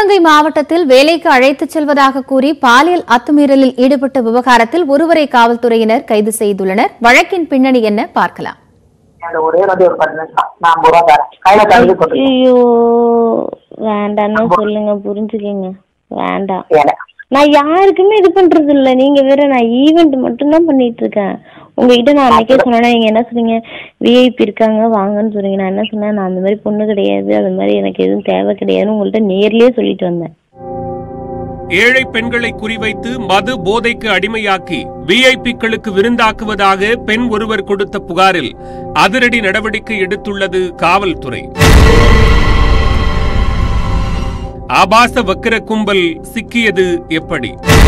சிவகங்கை மாவட்டத்தில் வேலைக்கு அழைத்துச் செல்வதாக கூறி பாலியல் அத்துமீறலில் ஈடுபட்ட விவகாரத்தில் ஒருவரை காவல்துறையினர் கைது செய்துள்ளனர் வழக்கின் பின்னணி என்ன பார்க்கலாம் அந்த ஒரே வந்து ஒரு பத்து நிமிஷம் நான் ஐம்பது ரூபா தரேன் கையில கழுவி போட்டு ஐயோ வேண்டாம்னு சொல்லுங்க புரிஞ்சுக்கங்க வேண்டாம் ஏன்னா நான் யாருக்குமே இது பண்றது இல்ல நீங்க வேற நான் ஈவெண்ட் மட்டும்தான் பண்ணிட்டு இருக்கேன் உங்ககிட்ட நான் அன்னைக்கே சொன்னேன்னா நீங்க என்ன சொன்னீங்க விஐபி இருக்காங்க வாங்கன்னு சொன்னீங்க நான் என்ன சொன்னேன் நான் அந்த மாதிரி பொண்ணு கிடையாது அது மாதிரி எனக்கு எதுவும் தேவை கிடையாதுன்னு உங்கள்ட்ட நேர்லயே சொல்லிட்டு வந்தேன் ஏழை பெண்களை குறிவைத்து மது போதைக்கு அடிமையாக்கி விஐபிக்களுக்கு விருந்தாக்குவதாக பெண் ஒருவர் கொடுத்த புகாரில் அதிரடி நடவடிக்கை எடுத்துள்ளது காவல்துறை ஆபாச வக்கிர கும்பல் சிக்கியது எப்படி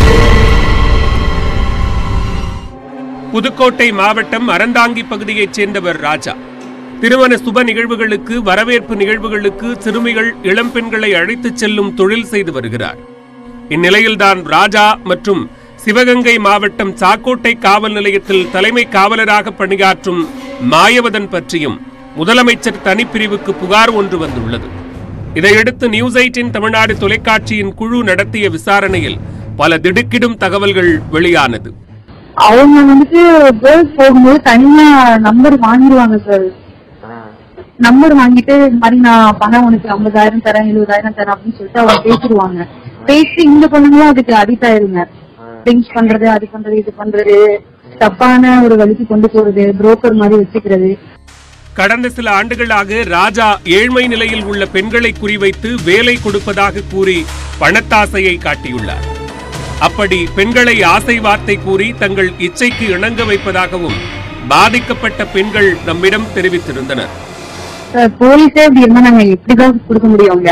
புதுக்கோட்டை மாவட்டம் அறந்தாங்கி பகுதியைச் சேர்ந்தவர் ராஜா திருமண சுப நிகழ்வுகளுக்கு வரவேற்பு நிகழ்வுகளுக்கு சிறுமிகள் இளம்பெண்களை அழைத்துச் செல்லும் தொழில் செய்து வருகிறார் இந்நிலையில்தான் ராஜா மற்றும் சிவகங்கை மாவட்டம் சாக்கோட்டை காவல் நிலையத்தில் தலைமை காவலராக பணியாற்றும் மாயவதன் பற்றியும் முதலமைச்சர் தனிப்பிரிவுக்கு புகார் ஒன்று வந்துள்ளது இதையடுத்து நியூஸ் எயிட்டின் தமிழ்நாடு தொலைக்காட்சியின் குழு நடத்திய விசாரணையில் பல திடுக்கிடும் தகவல்கள் வெளியானது அவங்க வந்துட்டு கேர்ள்ஸ் போகும்போது தனியா நம்பர் வாங்கிடுவாங்க சார் நம்பர் வாங்கிட்டு இந்த மாதிரி நான் பணம் உனக்கு ஐம்பதாயிரம் தரேன் எழுபதாயிரம் தரேன் அப்படின்னு சொல்லிட்டு அவங்க பேசிடுவாங்க பேசி இந்த பொண்ணுங்களும் அதுக்கு அடிக்ட் ஆயிருங்க ட்ரிங்க்ஸ் பண்றது அது பண்றது இது பண்றது தப்பான ஒரு வழிக்கு கொண்டு போறது புரோக்கர் மாதிரி வச்சுக்கிறது கடந்த சில ஆண்டுகளாக ராஜா ஏழ்மை நிலையில் உள்ள பெண்களை குறிவைத்து வேலை கொடுப்பதாக கூறி பணத்தாசையை காட்டியுள்ளார் அப்படி பெண்களை ஆசை வார்த்தை கூறி தங்கள் இச்சைக்கு இணங்க வைப்பதாகவும் பாதிக்கப்பட்ட பெண்கள் நம்மிடம் தெரிவித்திருந்தனர் சார் போலீஸே இப்படி இருந்தா நாங்க எப்படிதான் கொடுக்க முடியும் அவங்க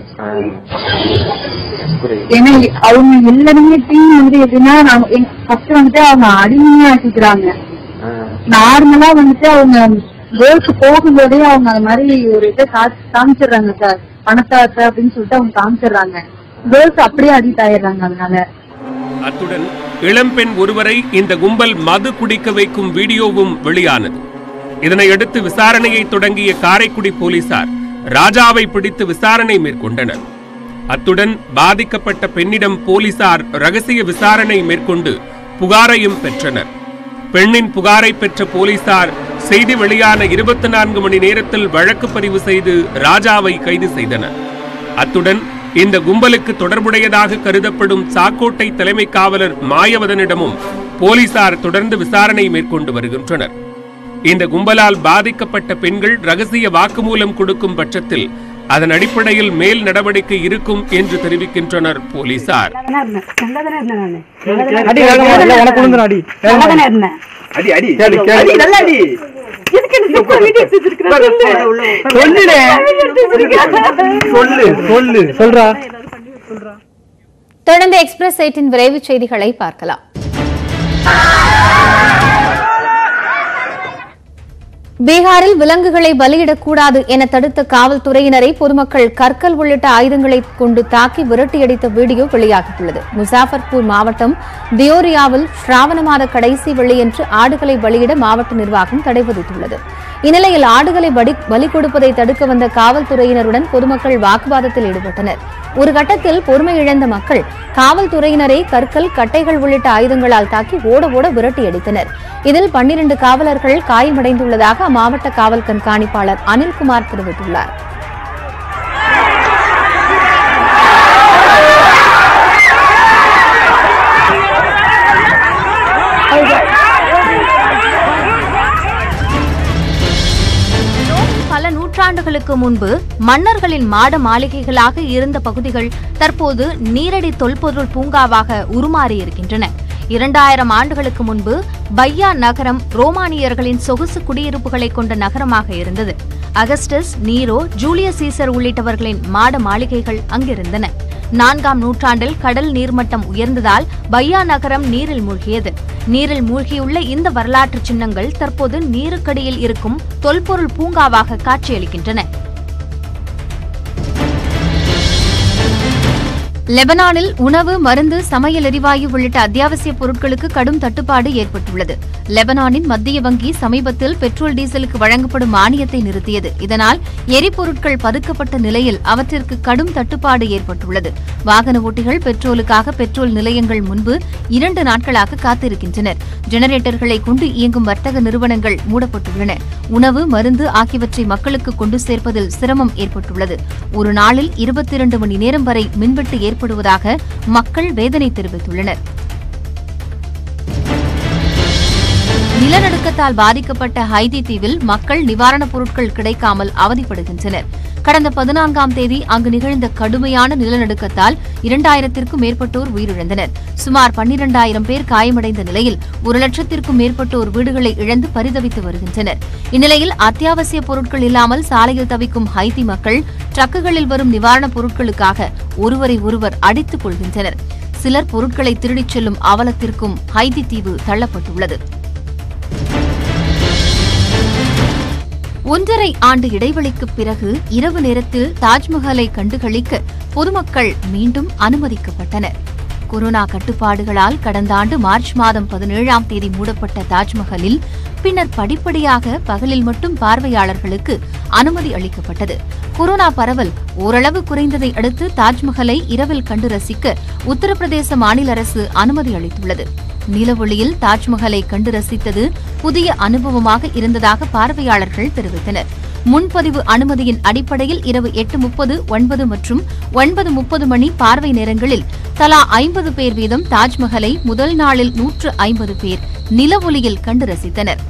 ஏன்னா அவங்க எல்லாருமே டீம் வந்து எப்படின்னா ஃபர்ஸ்ட் வந்துட்டு அவங்க அடிமையா ஆக்கிக்கிறாங்க நார்மலா வந்துட்டு அவங்க கேர்ள்ஸ் போகும்போதே அவங்க அது மாதிரி ஒரு இதை கா- காமிச்சிடுறாங்க சார் பணத்தாசை அப்படின்னு சொல்லிட்டு அவங்க காமிச்சிடுறாங்க கேர்ள்ஸ் அப்படியே அடிக்ட் ஆயிடுறாங்க அதனால அத்துடன் இளம்பெண் ஒருவரை இந்த கும்பல் மது குடிக்க வைக்கும் வீடியோவும் வெளியானது இதனையடுத்து விசாரணையை தொடங்கிய காரைக்குடி போலீசார் ராஜாவை பிடித்து விசாரணை மேற்கொண்டனர் அத்துடன் பாதிக்கப்பட்ட பெண்ணிடம் போலீசார் ரகசிய விசாரணை மேற்கொண்டு புகாரையும் பெற்றனர் பெண்ணின் புகாரை பெற்ற போலீசார் செய்தி வெளியான இருபத்தி நான்கு மணி நேரத்தில் வழக்கு பதிவு செய்து ராஜாவை கைது செய்தனர் அத்துடன் இந்த கும்பலுக்கு தொடர்புடையதாக கருதப்படும் சாக்கோட்டை தலைமை காவலர் மாயவதனிடமும் போலீசார் தொடர்ந்து விசாரணை மேற்கொண்டு வருகின்றனர் இந்த கும்பலால் பாதிக்கப்பட்ட பெண்கள் ரகசிய வாக்குமூலம் கொடுக்கும் பட்சத்தில் அதன் அடிப்படையில் மேல் நடவடிக்கை இருக்கும் என்று தெரிவிக்கின்றனர் போலீசார் அடி வேகமா இல்ல உனக்கு விழுந்துரும் அடி வேகமா. அடி அடி கேளு, கேளு. அடி நல்லா அடி சொல்லுடே. சொல்லு சொல்லு சொல்றா தொடர்ந்து எக்ஸ்பிரஸ் எயிட்டின் விரைவு செய்திகளை பார்க்கலாம் பீகாரில் விலங்குகளை பலியிடக்கூடாது என தடுத்த காவல்துறையினரை பொதுமக்கள் கற்கள் உள்ளிட்ட ஆயுதங்களை கொண்டு தாக்கி விரட்டியடித்த வீடியோ வெளியாகியுள்ளது முசாஃபர்பூர் மாவட்டம் தியோரியாவில் ஸ்ராவண மாத கடைசி வெள்ளியன்று ஆடுகளை பலியிட மாவட்ட நிர்வாகம் தடை விதித்துள்ளது இந்நிலையில் ஆடுகளை படி பலி கொடுப்பதை தடுக்க வந்த காவல்துறையினருடன் பொதுமக்கள் வாக்குவாதத்தில் ஈடுபட்டனர் ஒரு கட்டத்தில் பொறுமை இழந்த மக்கள் காவல்துறையினரை கற்கள் கட்டைகள் உள்ளிட்ட ஆயுதங்களால் தாக்கி ஓட ஓட விரட்டியடித்தனர் இதில் பன்னிரண்டு காவலர்கள் காயமடைந்துள்ளதாக அம்மாவட்ட காவல் கண்காணிப்பாளர் அனில்குமார் தெரிவித்துள்ளார் பல நூற்றாண்டுகளுக்கு முன்பு மன்னர்களின் மாட மாளிகைகளாக இருந்த பகுதிகள் தற்போது நீரடி தொல்பொருள் பூங்காவாக உருமாறியிருக்கின்றன இரண்டாயிரம் ஆண்டுகளுக்கு முன்பு பையா நகரம் ரோமானியர்களின் சொகுசு குடியிருப்புகளை கொண்ட நகரமாக இருந்தது அகஸ்டஸ் நீரோ ஜூலியஸ் சீசர் உள்ளிட்டவர்களின் மாட மாளிகைகள் அங்கிருந்தன நான்காம் நூற்றாண்டில் கடல் நீர்மட்டம் உயர்ந்ததால் பையா நகரம் நீரில் மூழ்கியது நீரில் மூழ்கியுள்ள இந்த வரலாற்று சின்னங்கள் தற்போது நீருக்கடியில் இருக்கும் தொல்பொருள் பூங்காவாக காட்சியளிக்கின்றன லெபனானில் உணவு மருந்து சமையல் எரிவாயு உள்ளிட்ட அத்தியாவசிய பொருட்களுக்கு கடும் தட்டுப்பாடு ஏற்பட்டுள்ளது லெபனானின் மத்திய வங்கி சமீபத்தில் பெட்ரோல் டீசலுக்கு வழங்கப்படும் மானியத்தை நிறுத்தியது இதனால் எரிபொருட்கள் பதுக்கப்பட்ட நிலையில் அவற்றிற்கு கடும் தட்டுப்பாடு ஏற்பட்டுள்ளது வாகன ஓட்டிகள் பெட்ரோலுக்காக பெட்ரோல் நிலையங்கள் முன்பு இரண்டு நாட்களாக காத்திருக்கின்றனர் ஜெனரேட்டர்களை கொண்டு இயங்கும் வர்த்தக நிறுவனங்கள் மூடப்பட்டுள்ளன உணவு மருந்து ஆகியவற்றை மக்களுக்கு கொண்டு சேர்ப்பதில் சிரமம் ஏற்பட்டுள்ளது ஒரு நாளில் இருபத்தி இரண்டு மணி நேரம் வரை மின்வெட்டு ஏற்படுவதாக மக்கள் வேதனை தெரிவித்துள்ளனர் நிலநடுக்கத்தால் பாதிக்கப்பட்ட ஹைதி தீவில் மக்கள் நிவாரணப் பொருட்கள் கிடைக்காமல் அவதிப்படுகின்றனர் கடந்த பதினான்காம் தேதி அங்கு நிகழ்ந்த கடுமையான நிலநடுக்கத்தால் இரண்டாயிரத்திற்கும் மேற்பட்டோர் உயிரிழந்தனர் சுமார் பன்னிரண்டாயிரம் பேர் காயமடைந்த நிலையில் ஒரு லட்சத்திற்கும் மேற்பட்டோர் வீடுகளை இழந்து பரிதவித்து வருகின்றனர் இந்நிலையில் அத்தியாவசிய பொருட்கள் இல்லாமல் சாலையில் தவிக்கும் ஹைதி மக்கள் ட்ரக்குகளில் வரும் நிவாரணப் பொருட்களுக்காக ஒருவரை ஒருவர் அடித்துக் கொள்கின்றனர் சிலர் பொருட்களை திருடிச் செல்லும் அவலத்திற்கும் ஹைதி தீவு தள்ளப்பட்டுள்ளது ஒன்றரை ஆண்டு இடைவெளிக்குப் பிறகு இரவு நேரத்தில் தாஜ்மஹாலை கண்டுகளிக்க பொதுமக்கள் மீண்டும் அனுமதிக்கப்பட்டனர் கொரோனா கட்டுப்பாடுகளால் கடந்த ஆண்டு மார்ச் மாதம் பதினேழாம் தேதி மூடப்பட்ட தாஜ்மஹாலில் பின்னர் படிப்படியாக பகலில் மட்டும் பார்வையாளர்களுக்கு அனுமதி அளிக்கப்பட்டது கொரோனா பரவல் ஓரளவு குறைந்ததை அடுத்து தாஜ்மஹாலை இரவில் கண்டு ரசிக்க உத்தரப்பிரதேச மாநில அரசு அனுமதி அளித்துள்ளது நிலவொளியில் தாஜ்மஹாலை கண்டு ரசித்தது புதிய அனுபவமாக இருந்ததாக பார்வையாளர்கள் தெரிவித்தனர் முன்பதிவு அனுமதியின் அடிப்படையில் இரவு எட்டு முப்பது ஒன்பது மற்றும் ஒன்பது முப்பது மணி பார்வை நேரங்களில் தலா ஐம்பது பேர் வீதம் தாஜ்மஹாலை முதல் நாளில் நூற்று ஐம்பது பேர் நிலவொளியில் கண்டு ரசித்தனர்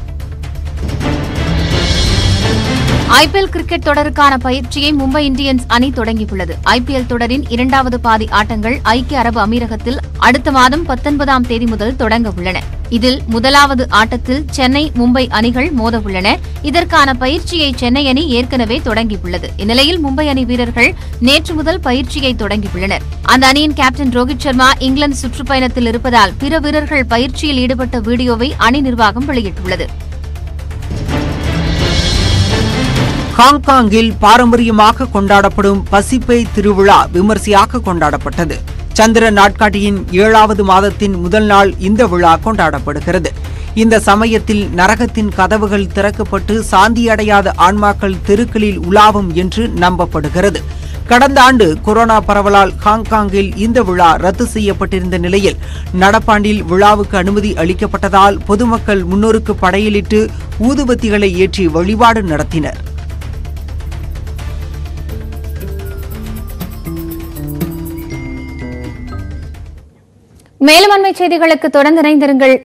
ஐபிஎல் கிரிக்கெட் தொடருக்கான பயிற்சியை மும்பை இந்தியன்ஸ் அணி தொடங்கியுள்ளது ஐபிஎல் தொடரின் இரண்டாவது பாதி ஆட்டங்கள் ஐக்கிய அரபு அமீரகத்தில் அடுத்த மாதம் பத்தொன்பதாம் தேதி முதல் தொடங்க உள்ளன இதில் முதலாவது ஆட்டத்தில் சென்னை மும்பை அணிகள் மோத உள்ளன இதற்கான பயிற்சியை சென்னை அணி ஏற்கனவே தொடங்கியுள்ளது இந்நிலையில் மும்பை அணி வீரர்கள் நேற்று முதல் பயிற்சியை தொடங்கியுள்ளனர் அந்த அணியின் கேப்டன் ரோஹித் சர்மா இங்கிலாந்து சுற்றுப்பயணத்தில் இருப்பதால் பிற வீரர்கள் பயிற்சியில் ஈடுபட்ட வீடியோவை அணி நிர்வாகம் வெளியிட்டுள்ளது ஹாங்காங்கில் பாரம்பரியமாக கொண்டாடப்படும் பசிப்பை திருவிழா விமர்சையாக கொண்டாடப்பட்டது சந்திர நாட்காட்டியின் ஏழாவது மாதத்தின் முதல் நாள் இந்த விழா கொண்டாடப்படுகிறது இந்த சமயத்தில் நரகத்தின் கதவுகள் திறக்கப்பட்டு சாந்தியடையாத ஆன்மாக்கள் தெருக்களில் உலாவும் என்று நம்பப்படுகிறது கடந்த ஆண்டு கொரோனா பரவலால் ஹாங்காங்கில் இந்த விழா ரத்து செய்யப்பட்டிருந்த நிலையில் நடப்பாண்டில் விழாவுக்கு அனுமதி அளிக்கப்பட்டதால் பொதுமக்கள் முன்னோருக்கு படையலிட்டு ஊதுபத்திகளை ஏற்றி வழிபாடு நடத்தினர் மேலும் அண்மை செய்திகளுக்கு தொடர்ந்து இணைந்திருங்கள்